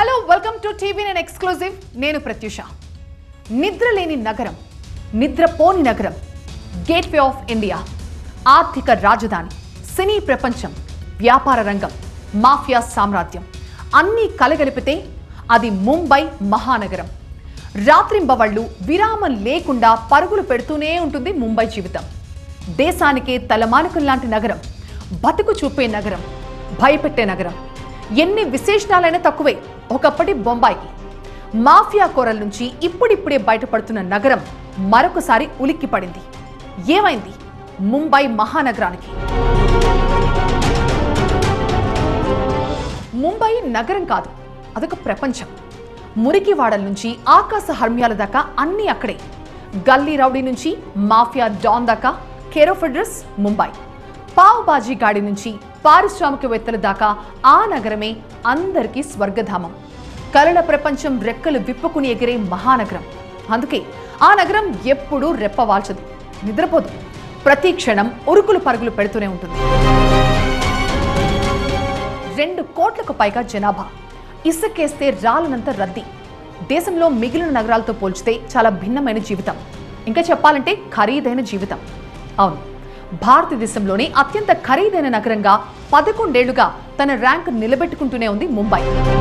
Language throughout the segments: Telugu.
హలో వెల్కమ్ టు టీవీ నేను ఎక్స్క్లూజివ్ నేను ప్రత్యూష నిద్ర లేని నగరం నిద్రపోని నగరం గేట్వే ఆఫ్ ఇండియా ఆర్థిక రాజధాని సినీ ప్రపంచం వ్యాపార రంగం మాఫియా సామ్రాజ్యం అన్నీ కలగలిపితే అది ముంబై మహానగరం రాత్రింబవళ్ళు విరామం లేకుండా పరుగులు పెడుతూనే ఉంటుంది ముంబై జీవితం దేశానికే తలమానికం లాంటి నగరం బతుకు చూపే నగరం భయపెట్టే నగరం ఎన్ని విశేషణాలైనా తక్కువే ఒకప్పటి బొంబాయికి మాఫియా కోరల నుంచి ఇప్పుడిప్పుడే బయటపడుతున్న నగరం మరొకసారి ఉలిక్కి పడింది ఏమైంది ముంబై మహానగరానికి ముంబై నగరం కాదు అదొక ప్రపంచం మురికివాడల నుంచి ఆకాశ హర్మ్యాల దాకా అన్నీ అక్కడే గల్లీ రౌడీ నుంచి మాఫియా డాన్ దాకా కెరోఫెడ్రస్ ముంబై పావ్ బాజీ గాడి నుంచి పారిశ్రామికవేత్తల దాకా ఆ నగరమే అందరికీ స్వర్గధామం కలల ప్రపంచం రెక్కలు విప్పుకుని ఎగిరే మహానగరం అందుకే ఆ నగరం ఎప్పుడూ రెప్పవాల్చదు నిద్రపోదు ప్రతి క్షణం ఉరుకులు పరుగులు పెడుతూనే ఉంటుంది రెండు కోట్లకు పైగా జనాభా ఇసుకేస్తే రాలనంత రద్దీ దేశంలో మిగిలిన నగరాలతో పోల్చితే చాలా భిన్నమైన జీవితం ఇంకా చెప్పాలంటే ఖరీదైన జీవితం అవును భారతదేశంలోనే అత్యంత ఖరీదైన నగరంగా పదకొండేళ్లుగా తన ర్యాంక్ నిలబెట్టుకుంటూనే ఉంది ముంబై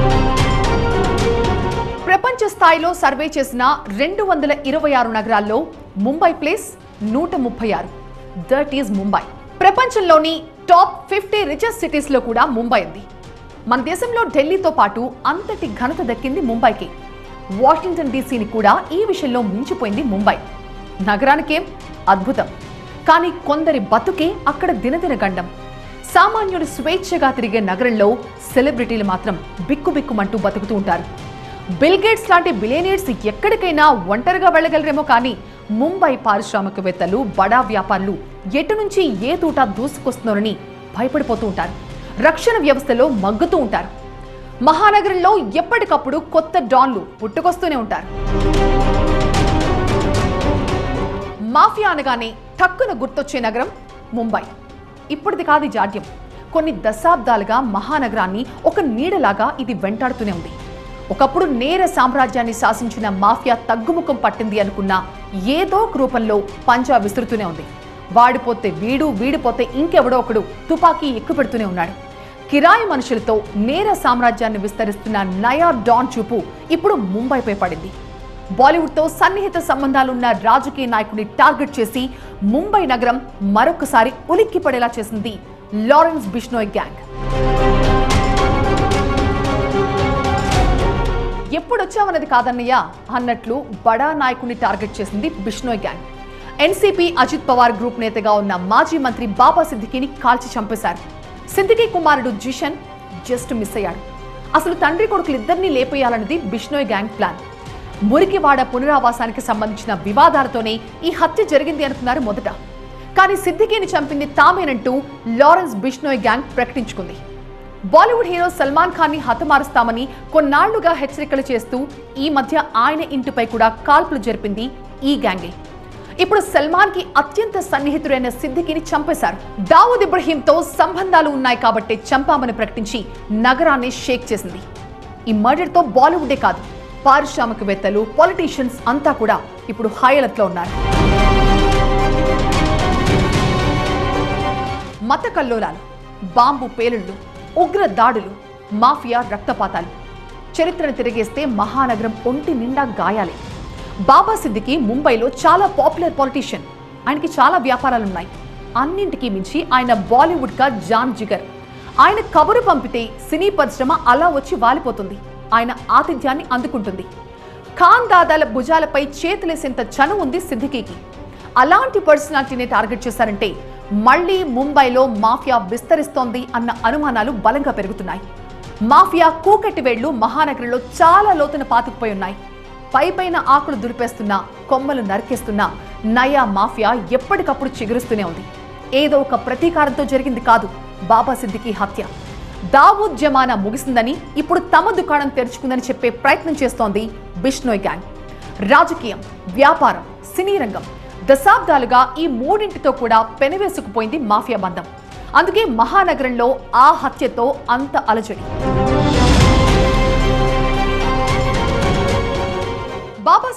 ప్రపంచ స్థాయిలో సర్వే చేసిన రెండు వందల ఇరవై ఆరు నగరాల్లో ముంబై ప్లేస్ నూట ముప్పై ఆరు దట్ ఈజ్ ముంబై ప్రపంచంలోని టాప్ ఫిఫ్టీ రిచెస్ట్ సిటీస్ లో కూడా ముంబై ఉంది మన దేశంలో ఢిల్లీతో పాటు అంతటి ఘనత దక్కింది ముంబైకి వాషింగ్టన్ డీసీని కూడా ఈ విషయంలో మించిపోయింది ముంబై నగరానికేం అద్భుతం కానీ కొందరి బతుకే అక్కడ దినదిన గండం సామాన్యుడు స్వేచ్ఛగా తిరిగే నగరంలో సెలబ్రిటీలు మాత్రం బిక్కుబిక్కుమంటూ బతుకుతూ ఉంటారు బిల్ గేట్స్ లాంటి బిలియనీర్స్ ఎక్కడికైనా ఒంటరిగా వెళ్ళగలరేమో కానీ ముంబై పారిశ్రామికవేత్తలు బడా వ్యాపారులు ఎటు నుంచి ఏ తూట దూసుకొస్తున్నారని భయపడిపోతూ ఉంటారు రక్షణ వ్యవస్థలో మగ్గుతూ ఉంటారు మహానగరంలో ఎప్పటికప్పుడు కొత్త డాన్లు పుట్టుకొస్తూనే ఉంటారు మాఫియా అనగానే టక్కున గుర్తొచ్చే నగరం ముంబై ఇప్పటిది కాదు ఈ జాడ్యం కొన్ని దశాబ్దాలుగా మహానగరాన్ని ఒక నీడలాగా ఇది వెంటాడుతూనే ఉంది ఒకప్పుడు నేర సామ్రాజ్యాన్ని శాసించిన మాఫియా తగ్గుముఖం పట్టింది అనుకున్న ఏదో ఒక రూపంలో పంజా విసురుతూనే ఉంది వాడిపోతే వీడు వీడిపోతే ఇంకెవడో ఒకడు తుపాకీ ఎక్కుపెడుతూనే ఉన్నాడు కిరాయి మనుషులతో నేర సామ్రాజ్యాన్ని విస్తరిస్తున్న నయా డాన్ చూపు ఇప్పుడు ముంబైపై పడింది బాలీవుడ్తో సన్నిహిత సంబంధాలున్న రాజకీయ నాయకుడిని టార్గెట్ చేసి ముంబై నగరం మరొకసారి ఉలిక్కి పడేలా చేసింది లారెన్స్ బిష్నోయ్ గ్యాంగ్ ఎప్పుడొచ్చావన్నది కాదన్నయ్య అన్నట్లు బడా నాయకుడిని టార్గెట్ చేసింది Bishnoi gang NCP Ajit Pawar group నేతగా ఉన్న మాజీ మంత్రి బాబా సిద్దికీని కాల్చి చంపేశారు సిద్దికీ కుమారుడు జిషన్ జస్ట్ మిస్ అయ్యాడు అసలు తండ్రి కొడుకులిద్దరినీ లేపేయాలన్నది బిష్నోయ్ గ్యాంగ్ ప్లాన్ మురికివాడ పునరావాసానికి సంబంధించిన వివాదాలతోనే ఈ హత్య జరిగింది అనుకున్నారు మొదట కానీ సిద్దికీని చంపింది తామేనంటూ లారెన్స్ బిష్నోయ్ గ్యాంగ్ ప్రకటించుకుంది బాలీవుడ్ హీరో సల్మాన్ ఖాన్ ని హతమారుస్తామని కొన్నాళ్లుగా హెచ్చరికలు చేస్తూ ఈ మధ్య ఆయన ఇంటిపై కూడా కాల్పులు జరిపింది ఈ గ్యాంగే ఇప్పుడు సల్మాన్ కి అత్యంత సన్నిహితుడైన సిద్దికిని చంపేశారు దావూద్ ఇబ్రహీంతో సంబంధాలు ఉన్నాయి కాబట్టి చంపామని ప్రకటించి నగరాన్ని షేక్ చేసింది ఈ మర్డర్తో బాలీవుడే కాదు పారిశ్రామికవేత్తలు పొలిటీషియన్స్ అంతా కూడా ఇప్పుడు హాయలత్లో ఉన్నారు మత కల్లోలాలు బాంబు పేలుళ్లు ఉగ్ర దాడులు మాఫియా రక్తపాతాలు చరిత్రను తిరిగేస్తే మహానగరం ఒంటి నిండా గాయాలే బాబా సిద్దికి ముంబైలో చాలా పాపులర్ పొలిటీషియన్ ఆయనకి చాలా వ్యాపారాలున్నాయి అన్నింటికీ మించి ఆయన బాలీవుడ్ కా జాన్ జిగర్ ఆయన కబురు పంపితే సినీ పరిశ్రమ అలా వచ్చి వాలిపోతుంది ఆయన ఆతిథ్యాన్ని అందుకుంటుంది ఖాన్ దాదాల భుజాలపై చేతులేసేంత చను ఉంది సిద్దికీకి అలాంటి పర్సనాలిటీని టార్గెట్ చేశారంటే మళ్ళీ ముంబైలో మాఫియా విస్తరిస్తోంది అన్న అనుమానాలు బలంగా పెరుగుతున్నాయి మాఫియా కూకటి వేళ్లు మహానగరంలో చాలా లోతున పాతుకుపోయి ఉన్నాయి పై పైన ఆకులు దులిపేస్తున్నా కొమ్మలు నరికేస్తున్నా నయా మాఫియా ఎప్పటికప్పుడు చిగురుస్తూనే ఉంది ఏదో ఒక ప్రతీకారంతో జరిగింది కాదు బాబా సిద్దికి హత్య దావూద్ జమానా ముగిసిందని ఇప్పుడు తమ దుకాణం తెరుచుకుందని చెప్పే ప్రయత్నం చేస్తోంది బిష్నోయ్ గ్యాంగ్ రాజకీయం వ్యాపారం సినీ రంగం దశాబ్దాలుగా ఈ మూడింటితో కూడా పెనవేసుకుపోయింది మాఫియా బంధం అందుకే మహానగరంలో ఆ హత్యతో అంత అలజడి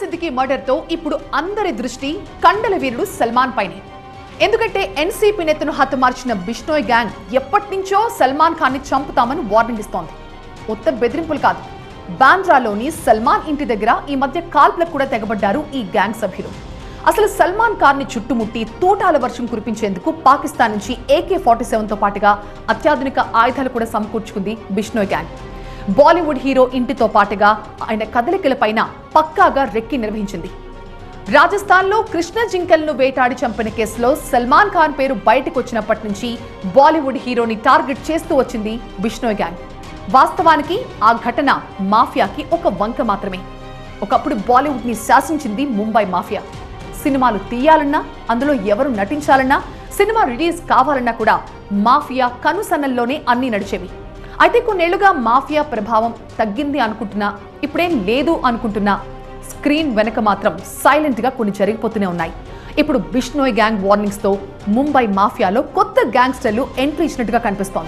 సిద్దికి మర్డర్ తో ఇప్పుడు అందరి దృష్టి కండల వీరుడు సల్మాన్ పైనే ఎందుకంటే ఎన్సీపీ నేతను హతమార్చిన బిష్నోయ్ గ్యాంగ్ ఎప్పటి నుంచో సల్మాన్ ఖాన్ ని చంపుతామని వార్నింగ్ ఇస్తోంది ఉత్త బెదిరింపులు కాదు బాంద్రాలోని సల్మాన్ ఇంటి దగ్గర ఈ మధ్య కాల్పులకు కూడా తెగబడ్డారు ఈ గ్యాంగ్ సభ్యులు అసలు సల్మాన్ ఖాన్ ని చుట్టుముట్టి తూటాల వర్షం కురిపించేందుకు పాకిస్తాన్ నుంచి ఏకే ఫార్టీ తో పాటుగా అత్యాధునిక ఆయుధాలు కూడా సమకూర్చుకుంది బిష్నోయ్ గ్యాంగ్ బాలీవుడ్ హీరో ఇంటితో పాటుగా ఆయన కదలికలపైన పక్కాగా రెక్కి నిర్వహించింది రాజస్థాన్లో కృష్ణ జింకల్ను వేటాడి చంపిన కేసులో సల్మాన్ ఖాన్ పేరు బయటకు వచ్చినప్పటి నుంచి బాలీవుడ్ హీరోని టార్గెట్ చేస్తూ వచ్చింది బిష్నోయ్ గ్యాంగ్ వాస్తవానికి ఆ ఘటన మాఫియాకి ఒక వంక మాత్రమే ఒకప్పుడు బాలీవుడ్ ని శాసించింది ముంబై మాఫియా సినిమాలు తీయాలన్నా అందులో ఎవరు నటించాలన్నా సినిమా రిలీజ్ కావాలన్నా కూడా మాఫియా కనుసన్నల్లోనే అన్నీ నడిచేవి అయితే కొన్నేళ్లుగా మాఫియా ప్రభావం తగ్గింది అనుకుంటున్నా ఇప్పుడేం లేదు అనుకుంటున్నా స్క్రీన్ వెనక మాత్రం సైలెంట్ గా కొన్ని జరిగిపోతూనే ఉన్నాయి ఇప్పుడు బిష్నోయ్ గ్యాంగ్ వార్నింగ్స్ తో ముంబై మాఫియాలో కొత్త గ్యాంగ్స్టర్లు ఎంట్రీ ఇచ్చినట్టుగా కనిపిస్తోంది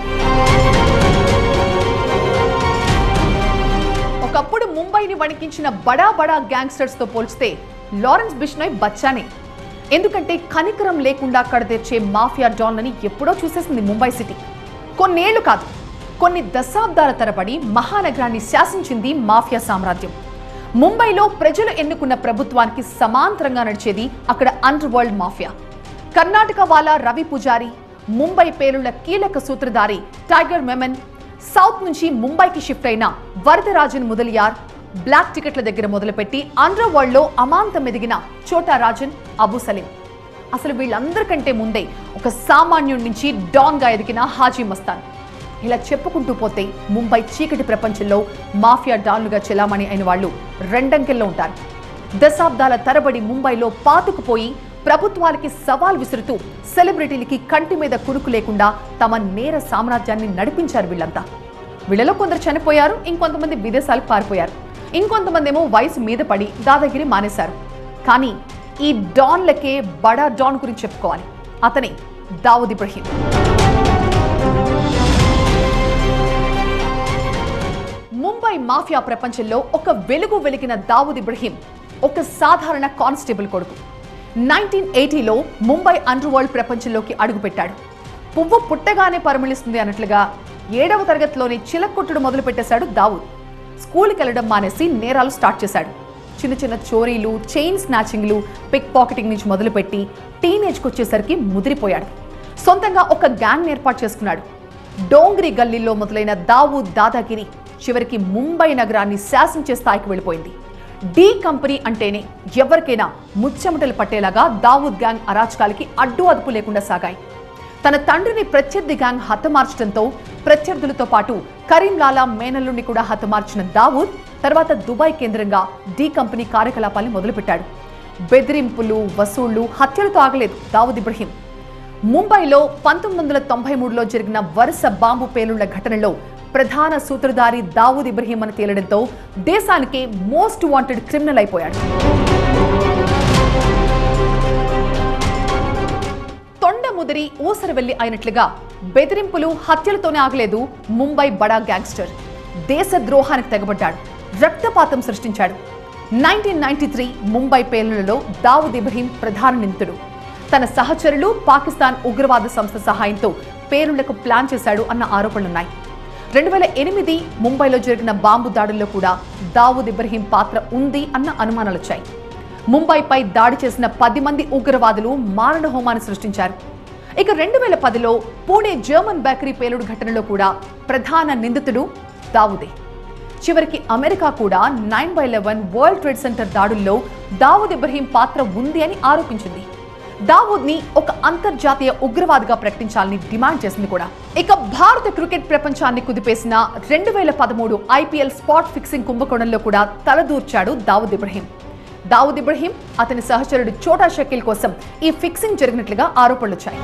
ఒకప్పుడు ముంబైని వణికించిన బడా బడా గ్యాంగ్స్టర్స్ తో పోల్చితే లారెన్స్ బిష్నోయ్ బచ్చానే ఎందుకంటే కనికరం లేకుండా కడతెచ్చే మాఫియా డాన్లని ఎప్పుడో చూసేసింది ముంబై సిటీ కొన్నేళ్లు కాదు కొన్ని దశాబ్దాల తరబడి మహానగరాన్ని శాసించింది మాఫియా సామ్రాజ్యం ముంబైలో ప్రజలు ఎన్నుకున్న ప్రభుత్వానికి సమాంతరంగా నడిచేది అక్కడ అండర్ వరల్డ్ మాఫియా కర్ణాటక వాలా రవి పూజారి ముంబై పేలుళ్ల కీలక సూత్రధారి టైగర్ మెమన్ సౌత్ నుంచి ముంబైకి షిఫ్ట్ అయిన వరదరాజన్ ముదలియార్ బ్లాక్ టికెట్ల దగ్గర మొదలుపెట్టి అండర్ వరల్డ్ లో అమాంతం ఎదిగిన చోటా రాజన్ అబూ సలీం అసలు వీళ్ళందరికంటే ముందే ఒక సామాన్యుడి నుంచి డాన్ గా ఎదిగిన హాజీ మస్తాన్ ఇలా చెప్పుకుంటూ పోతే ముంబై చీకటి ప్రపంచంలో మాఫియా డాన్లుగా చెలామణి అయిన వాళ్ళు రెండంకెల్లో ఉంటారు దశాబ్దాల తరబడి ముంబైలో పాతుకుపోయి ప్రభుత్వాలకి సవాల్ విసురుతూ సెలబ్రిటీలకి కంటి మీద కురుకు లేకుండా తమ నేర సామ్రాజ్యాన్ని నడిపించారు వీళ్ళంతా వీళ్ళలో కొందరు చనిపోయారు ఇంకొంతమంది విదేశాలకు పారిపోయారు ఇంకొంతమంది ఏమో వయసు మీద పడి దాదాగిరి మానేశారు కానీ ఈ డాన్లకే బడా డాన్ గురించి చెప్పుకోవాలి అతనే దావుద్ ఇబ్రహీం ముంబై మాఫియా ప్రపంచంలో ఒక వెలుగు వెలిగిన దావుద్ ఇబ్రహీం ఒక సాధారణ కానిస్టేబుల్ కొడుకు నైన్టీన్ ఎయిటీలో ముంబై అండర్ వరల్డ్ ప్రపంచంలోకి అడుగుపెట్టాడు పువ్వు పుట్టగానే పరిమళిస్తుంది అన్నట్లుగా ఏడవ తరగతిలోనే చిలక్కొట్టుడు మొదలు పెట్టేశాడు దావుద్ స్కూల్కి వెళ్ళడం మానేసి నేరాలు స్టార్ట్ చేశాడు చిన్న చిన్న చోరీలు చైన్ స్నాచింగ్లు పిక్ పాకెటింగ్ నుంచి మొదలుపెట్టి టీనేజ్కి వచ్చేసరికి ముదిరిపోయాడు సొంతంగా ఒక గ్యాంగ్ ఏర్పాటు చేసుకున్నాడు డోంగ్రి గల్లీలో మొదలైన దావూద్ దాదాగిరి చివరికి ముంబై నగరాన్ని శాసించే స్థాయికి వెళ్ళిపోయింది డి కంపెనీ అంటేనే ఎవరికైనా ముచ్చెమటలు పట్టేలాగా దావూద్ గ్యాంగ్ అరాచకాలకి అడ్డు అదుపు లేకుండా సాగాయి తన తండ్రిని ప్రత్యర్థి గ్యాంగ్ హతమార్చడంతో ప్రత్యర్థులతో పాటు కరీంలాలా మేనల్లుని కూడా హతమార్చిన దావూద్ తర్వాత దుబాయ్ కేంద్రంగా డి కంపెనీ కార్యకలాపాల్ని మొదలుపెట్టాడు బెదిరింపులు వసూళ్లు హత్యలతో ఆగలేదు దావూద్ ఇబ్రహీం ముంబైలో పంతొమ్మిది వందల తొంభై మూడులో జరిగిన వరుస బాంబు పేలుళ్ల ఘటనలో ప్రధాన సూత్రధారి దావూద్ ఇబ్రహీం అని తేలడంతో దేశానికే మోస్ట్ వాంటెడ్ క్రిమినల్ అయిపోయాడు తొండ ముదిరి ఊసరవెల్లి అయినట్లుగా బెదిరింపులు హత్యలతోనే ఆగలేదు ముంబై బడా గ్యాంగ్స్టర్ దేశ ద్రోహానికి తెగబడ్డాడు రక్తపాతం సృష్టించాడు నైన్టీన్ నైన్టీ త్రీ ముంబై పేలుళ్లలో దావుద్ ఇబ్రహీం ప్రధాన నిందితుడు తన సహచరులు పాకిస్తాన్ ఉగ్రవాద సంస్థ సహాయంతో పేలుళ్లకు ప్లాన్ చేశాడు అన్న ఆరోపణలున్నాయి రెండు వేల ఎనిమిది ముంబైలో జరిగిన బాంబు దాడుల్లో కూడా దావూద్ ఇబ్రహీం పాత్ర ఉంది అన్న అనుమానాలొచ్చాయి ముంబైపై దాడి చేసిన పది మంది ఉగ్రవాదులు మారణ హోమాన్ని సృష్టించారు ఇక రెండు వేల పదిలో పూణే జర్మన్ బేకరీ పేలుడు ఘటనలో కూడా ప్రధాన నిందితుడు దావుదే చివరికి అమెరికా కూడా nine by eleven World Trade Center దాడుల్లో దావూద్ ఇబ్రహీం పాత్ర ఉంది అని ఆరోపించింది దావూద్ ని ఒక అంతర్జాతీయ ఉగ్రవాదిగా ప్రకటించాలని డిమాండ్ చేసింది కూడా ఇక భారత క్రికెట్ ప్రపంచాన్ని కుదిపేసిన రెండు వేల పదమూడు ఐపీఎల్ స్పాట్ ఫిక్సింగ్ కుంభకోణంలో కూడా తలదూర్చాడు దావూద్ ఇబ్రహీం దావూద్ ఇబ్రహీం అతని సహచరుడు చోటా షకీల్ కోసం ఈ ఫిక్సింగ్ జరిగినట్లుగా ఆరోపణలొచ్చాయి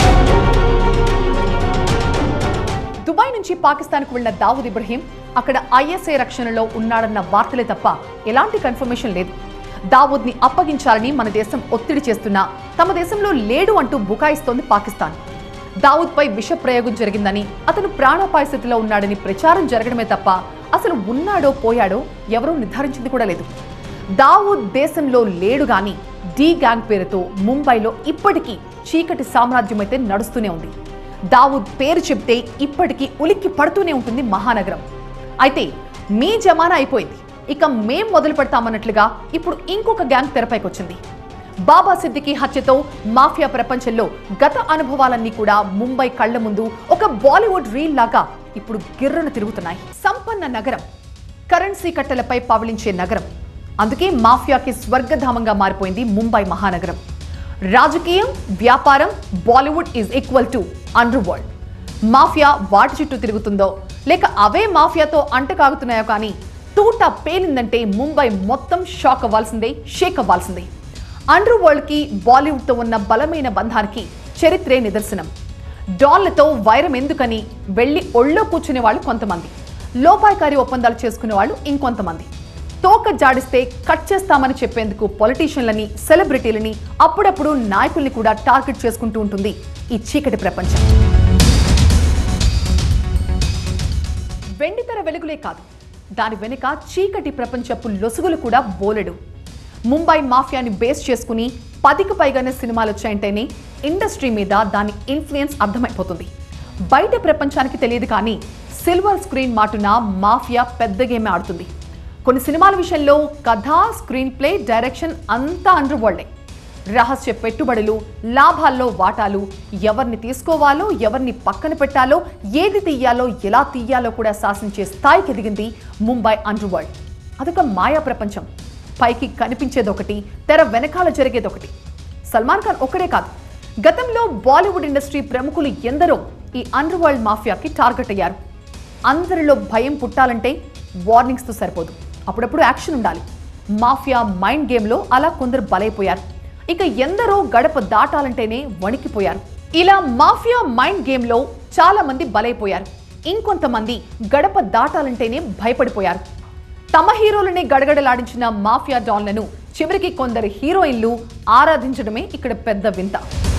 దుబాయ్ నుంచి పాకిస్తాన్కు వెళ్లిన దావూద్ ఇబ్రహీం అక్కడ ఐఎస్ఐ రక్షణలో ఉన్నాడన్న వార్తలే తప్ప ఎలాంటి కన్ఫర్మేషన్ లేదు దావూద్ ని అప్పగించాలని మన దేశం ఒత్తిడి చేస్తున్నా తమ దేశంలో లేడు అంటూ బుకాయిస్తోంది పాకిస్తాన్ దావూద్ పై విష ప్రయోగం జరిగిందని అతను ప్రాణాపాయ స్థితిలో ఉన్నాడని ప్రచారం జరగడమే తప్ప అసలు ఉన్నాడో పోయాడో ఎవరూ నిర్ధారించింది కూడా లేదు దావూద్ దేశంలో లేడు గాని డి గ్యాంగ్ పేరుతో ముంబైలో ఇప్పటికీ చీకటి సామ్రాజ్యం అయితే నడుస్తూనే ఉంది దావూద్ పేరు చెప్తే ఇప్పటికీ ఉలిక్కి పడుతూనే ఉంటుంది మహానగరం అయితే మీ జమానా అయిపోయింది ఇక మేం మొదలు పెడతామన్నట్లుగా ఇప్పుడు ఇంకొక గ్యాంగ్ తెరపైకి వచ్చింది బాబా సిద్దికి హత్యతో మాఫియా ప్రపంచంలో గత అనుభవాలన్నీ కూడా ముంబై కళ్ళ ముందు ఒక బాలీవుడ్ రీల్ లాగా ఇప్పుడు గిర్రను తిరుగుతున్నాయి సంపన్న నగరం కరెన్సీ కట్టెలపై పవళించే నగరం అందుకే మాఫియాకి స్వర్గధామంగా మారిపోయింది ముంబై మహానగరం రాజకీయం వ్యాపారం Bollywood is equal to underworld mafia వాటి చుట్టూ తిరుగుతుందో లేక అవే మాఫియాతో అంటకాగుతున్నాయో కానీ తూటా పేలిందంటే ముంబై మొత్తం షాక్ అవ్వాల్సిందే షేక్ అవ్వాల్సిందే అండర్ వరల్డ్కి బాలీవుడ్తో ఉన్న బలమైన బంధానికి చరిత్రే నిదర్శనం డాన్లతో వైరం ఎందుకని వెళ్ళి ఒళ్ళో కూర్చునే వాళ్ళు కొంతమంది లోపాయకారి ఒప్పందాలు చేసుకునే వాళ్ళు ఇంకొంతమంది తోక జాడిస్తే కట్ చేస్తామని చెప్పేందుకు పొలిటీషియన్లని సెలబ్రిటీలని అప్పుడప్పుడు నాయకుల్ని కూడా టార్గెట్ చేసుకుంటూ ఉంటుంది ఈ చీకటి ప్రపంచం వెండితెర వెలుగులే కాదు దాని వెనుక చీకటి ప్రపంచపు లొసుగులు కూడా బోలెడు ముంబై మాఫియాని బేస్ చేసుకుని పదికి పైగానే సినిమాలు వచ్చాయంటేనే ఇండస్ట్రీ మీద దాని ఇన్ఫ్లుయెన్స్ అర్థమైపోతుంది బయట ప్రపంచానికి తెలియదు కానీ సిల్వర్ స్క్రీన్ మాటున మాఫియా పెద్ద గేమే ఆడుతుంది కొన్ని సినిమాల విషయంలో కథ స్క్రీన్ ప్లే డైరెక్షన్ అంతా అండర్ వరల్డే రహస్య పెట్టుబడులు లాభాల్లో వాటాలు ఎవరిని తీసుకోవాలో ఎవరిని పక్కన పెట్టాలో ఏది తీయాలో ఎలా తీయాలో కూడా శాసించే స్థాయికి ఎదిగింది ముంబై అండర్ వరల్డ్ అదొక మాయా ప్రపంచం పైకి కనిపించేదొకటి తెర వెనకాల జరిగేదొకటి సల్మాన్ ఖాన్ ఒక్కడే కాదు గతంలో బాలీవుడ్ ఇండస్ట్రీ ప్రముఖులు ఎందరో ఈ అండర్ వరల్డ్ మాఫియాకి టార్గెట్ అయ్యారు అందరిలో భయం పుట్టాలంటే వార్నింగ్స్తో సరిపోదు అప్పుడప్పుడు యాక్షన్ ఉండాలి మాఫియా మైండ్ గేమ్లో అలా కొందరు బలైపోయారు ఇక ఎందరో గడప దాటాలంటేనే వణికిపోయారు ఇలా మాఫియా మైండ్ గేమ్లో చాలా మంది బలైపోయారు ఇంకొంతమంది గడప దాటాలంటేనే భయపడిపోయారు తమ హీరోలనే గడగడలాడించిన మాఫియా డాన్లను చివరికి కొందరు హీరోయిన్లు ఆరాధించడమే ఇక్కడ పెద్ద వింత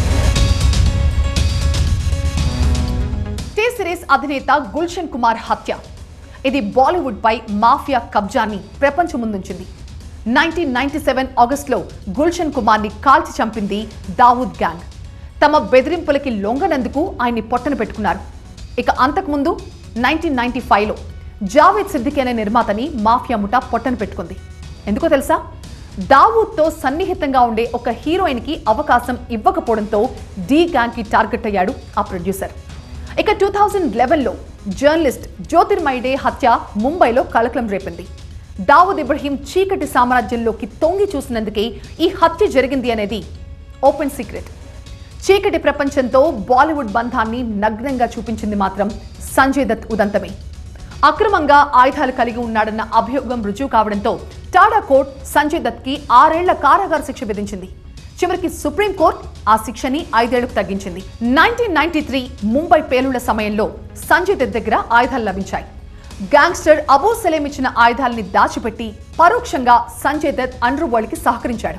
టీ సిరీస్ అధినేత గుల్షన్ కుమార్ హత్య ఇది బాలీవుడ్ పై మాఫియా కబ్జాని ప్రపంచం ముందుంచింది నైన్టీన్ నైన్టీ సెవెన్ ఆగస్టులో గుల్షన్ కుమార్ని కాల్చి చంపింది దావూద్ గ్యాంగ్ తమ బెదిరింపులకి లొంగనందుకు ఆయన్ని పొట్టన పెట్టుకున్నారు ఇక అంతకుముందు నైన్టీన్ నైన్టీ ఫైవ్లో జావేద్ సిద్దికి అనే నిర్మాతని మాఫియా ముఠా పొట్టన పెట్టుకుంది ఎందుకో తెలుసా దావూద్తో సన్నిహితంగా ఉండే ఒక హీరోయిన్కి అవకాశం ఇవ్వకపోవడంతో డీ గ్యాంగ్కి టార్గెట్ అయ్యాడు ఆ ప్రొడ్యూసర్ ఇక టూ థౌజండ్ లెవెన్లో జర్నలిస్ట్ జ్యోతిర్మయిడే హత్య ముంబైలో కలకలం రేపింది దావూద్ ఇబ్రహీం చీకటి సామ్రాజ్యంలోకి తొంగి చూసినందుకే ఈ హత్య జరిగింది అనేది ఓపెన్ సీక్రెట్ చీకటి ప్రపంచంతో బాలీవుడ్ బంధాన్ని నగ్నంగా చూపించింది మాత్రం సంజయ్ దత్ ఉదంతమే అక్రమంగా ఆయుధాలు కలిగి ఉన్నాడన్న అభియోగం రుజువు కావడంతో టాడా కోర్ట్ సంజయ్ దత్కి ఆరేళ్ల కారాగార శిక్ష విధించింది చివరికి సుప్రీంకోర్టు ఆ శిక్షని ఐదేళ్లకు తగ్గించింది నైన్టీన్ నైన్టీ త్రీ ముంబై పేలుళ్ల సమయంలో సంజయ్ దత్ దగ్గర ఆయుధాలు లభించాయి గ్యాంగ్స్టర్ అబూ సలేం ఇచ్చిన ఆయుధాలని దాచిపెట్టి పరోక్షంగా సంజయ్ దత్ అండర్ వరల్డ్ కి సహకరించాడు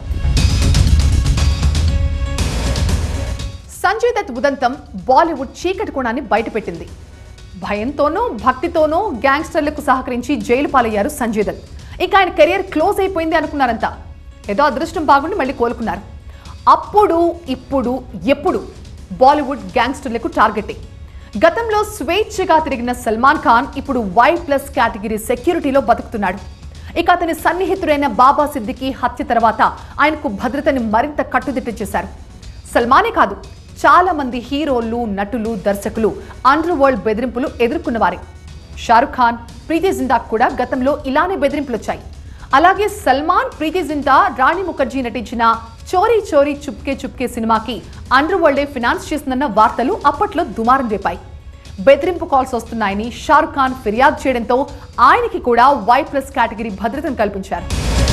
సంజయ్ దత్ ఉదంతం బాలీవుడ్ చీకటి కోణాన్ని బయటపెట్టింది భయంతోనూ భక్తితోనూ గ్యాంగ్స్టర్లకు సహకరించి జైలు పాలయ్యారు సంజయ్ దత్ ఇక ఆయన కెరియర్ క్లోజ్ అయిపోయింది అనుకున్నారంతా ఏదో అదృష్టం బాగుండి మళ్ళీ కోలుకున్నారు అప్పుడు ఇప్పుడు ఎప్పుడు బాలీవుడ్ గ్యాంగ్స్టర్లకు టార్గెటే గతంలో స్వేచ్ఛగా తిరిగిన సల్మాన్ ఖాన్ ఇప్పుడు వై ప్లస్ కేటగిరీ సెక్యూరిటీలో బతుకుతున్నాడు ఇక అతని సన్నిహితుడైన బాబా సిద్దికి హత్య తర్వాత ఆయనకు భద్రతని మరింత కట్టుదిట్టం సల్మానే కాదు చాలా మంది హీరోలు నటులు దర్శకులు అండర్ వరల్డ్ బెదిరింపులు ఎదుర్కొన్నవారే షారుఖ్ ఖాన్ ప్రీతి జిందా కూడా గతంలో ఇలానే బెదిరింపులు వచ్చాయి అలాగే సల్మాన్ ప్రీతి జిందా రాణి ముఖర్జీ నటించిన చోరీ చోరీ చుప్కే చుప్కే సినిమాకి అండర్ వరల్డే ఫినాన్స్ చేసిందన్న వార్తలు అప్పట్లో దుమారం రేపాయి బెదిరింపు కాల్స్ వస్తున్నాయని షారుఖ్ ఖాన్ ఫిర్యాదు చేయడంతో ఆయనకి కూడా వై ప్లస్ కేటగిరీ భద్రతను కల్పించారు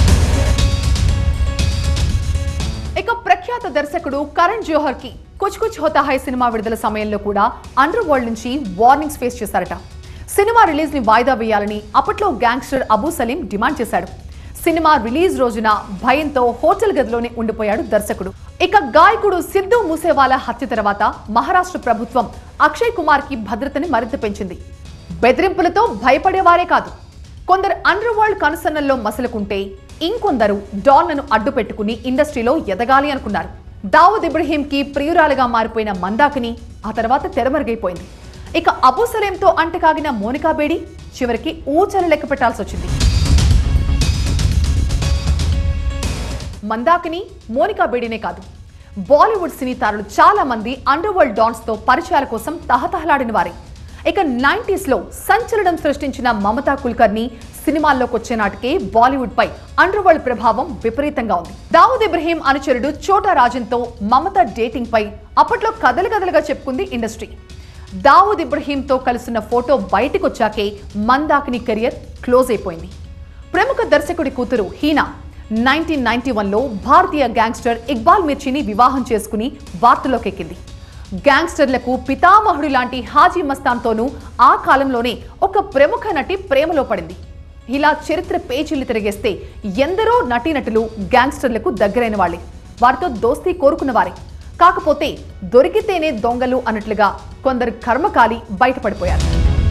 ఇక ప్రఖ్యాత దర్శకుడు కరణ్ జోహర్ కి కుచ్ కుచ్ హోతా హై సినిమా విడుదల సమయంలో కూడా అండర్ వరల్డ్ నుంచి వార్నింగ్స్ ఫేస్ చేశారట సినిమా రిలీజ్ ని వాయిదా వేయాలని అప్పట్లో గ్యాంగ్స్టర్ అబూ సలీం డిమాండ్ చేశాడు సినిమా రిలీజ్ రోజున భయంతో హోటల్ గదిలోనే ఉండిపోయాడు దర్శకుడు ఇక గాయకుడు సిద్ధు మూసేవాలా హత్య తర్వాత మహారాష్ట్ర ప్రభుత్వం అక్షయ్ కుమార్ కి భద్రతని మరింత పెంచింది బెదిరింపులతో భయపడేవారే కాదు కొందరు అండర్ వరల్డ్ కనుసన్నల్లో మసలుకుంటే ఇంకొందరు డాన్లను అడ్డు పెట్టుకుని ఇండస్ట్రీలో ఎదగాలి అనుకున్నారు దావుద్ ఇబ్రహీంకి ప్రియురాలుగా మారిపోయిన మందాకిని ఆ తర్వాత తెరమరుగైపోయింది ఇక అబూ సలేంతో అంటకాగిన మోనికా బేడి చివరికి ఊచలు లెక్క పెట్టాల్సి వచ్చింది మందాకిని మోనికా బేడినే కాదు బాలీవుడ్ సినీ తారలు చాలా మంది అండర్ వరల్డ్ డాన్స్ తో పరిచయాల కోసం తహతహలాడిన వారే ఇక నైంటీస్ లో సంచలనం సృష్టించిన మమతా కుల్కర్ని సినిమాల్లోకి వచ్చే నాటికే బాలీవుడ్ పై అండర్ వరల్డ్ ప్రభావం విపరీతంగా ఉంది దావుద్ ఇబ్రహీం అనుచరుడు చోటా రాజన్ తో మమత డేటింగ్ పై అప్పట్లో కథలు కథలుగా చెప్పుకుంది ఇండస్ట్రీ దావుద్ ఇబ్రహీంతో కలిసిన ఫోటో బయటకు వచ్చాకే మందాకిని కెరియర్ క్లోజ్ అయిపోయింది ప్రముఖ దర్శకుడి కూతురు హీనా నైన్టీన్ నైన్టీ వన్లో భారతీయ గ్యాంగ్స్టర్ ఇక్బాల్ మిర్చిని వివాహం చేసుకుని వార్తలోకి ఎక్కింది గ్యాంగ్స్టర్లకు పితామహుడు లాంటి హాజీ మస్తాన్తోనూ ఆ కాలంలోనే ఒక ప్రముఖ నటి ప్రేమలో పడింది ఇలా చరిత్ర పేజీలు తిరిగేస్తే ఎందరో నటీనటులు గ్యాంగ్స్టర్లకు దగ్గరైన వాళ్ళే వారితో దోస్తీ కోరుకున్న వారే కాకపోతే దొరికితేనే దొంగలు అన్నట్లుగా కొందరు కర్మకాలి బయటపడిపోయారు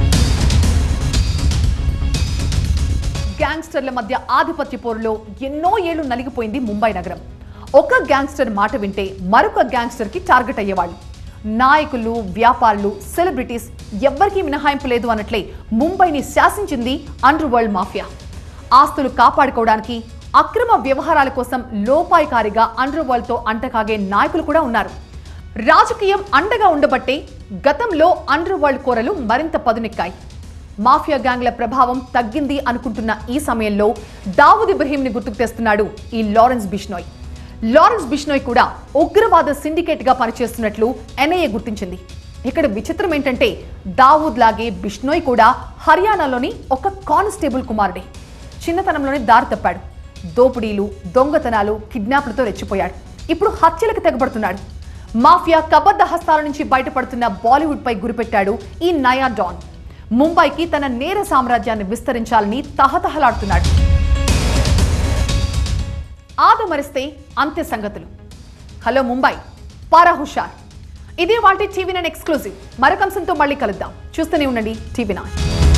గ్యాంగ్స్టర్ల మధ్య ఆధిపత్య పోరులో ఎన్నో ఏళ్లు నలిగిపోయింది ముంబై నగరం ఒక గ్యాంగ్స్టర్ మాట వింటే మరొక గ్యాంగ్స్టర్ కి టార్గెట్ అయ్యేవాళ్ళు నాయకులు వ్యాపారులు సెలబ్రిటీస్ ఎవ్వరికీ మినహాయింపు లేదు అన్నట్లే ముంబైని శాసించింది అండర్ వరల్డ్ మాఫియా ఆస్తులు కాపాడుకోవడానికి అక్రమ వ్యవహారాల కోసం లోపాయికారిగా అండర్ వరల్డ్ తో అంటకాగే నాయకులు కూడా ఉన్నారు రాజకీయం అండగా ఉండబట్టే గతంలో అండర్ వరల్డ్ కోరలు మరింత పదునెక్కాయి మాఫియా గ్యాంగ్ల ప్రభావం తగ్గింది అనుకుంటున్న ఈ సమయంలో దావుద్ ఇబ్రహీంని గుర్తుకు తెస్తున్నాడు ఈ లారెన్స్ బిష్నోయ్ లారెన్స్ బిష్నోయ్ కూడా ఉగ్రవాద సిండికేట్ గా పనిచేస్తున్నట్లు ఎన్ఐఏ గుర్తించింది ఇక్కడ విచిత్రం ఏంటంటే దావూద్ లాగే బిష్నోయ్ కూడా హర్యానాలోని ఒక కానిస్టేబుల్ కుమారుడే చిన్నతనంలోనే దారి తప్పాడు దోపిడీలు దొంగతనాలు కిడ్నాప్లతో రెచ్చిపోయాడు ఇప్పుడు హత్యలకు తెగబడుతున్నాడు మాఫియా కబద్ద హస్తాల నుంచి బయటపడుతున్న బాలీవుడ్ పై గురిపెట్టాడు ఈ నయా డాన్ ముంబైకి తన నేర సామ్రాజ్యాన్ని విస్తరించాలని తహతహలాడుతున్నాడు ఆదమరిస్తే అంతే సంగతులు హలో ముంబై పారా హుషార్ ఇదే వాటి టీవీ నైన్ ఎక్స్క్లూజివ్ మరొక అంశంతో మళ్ళీ కలుద్దాం చూస్తూనే ఉండండి టీవీ నైన్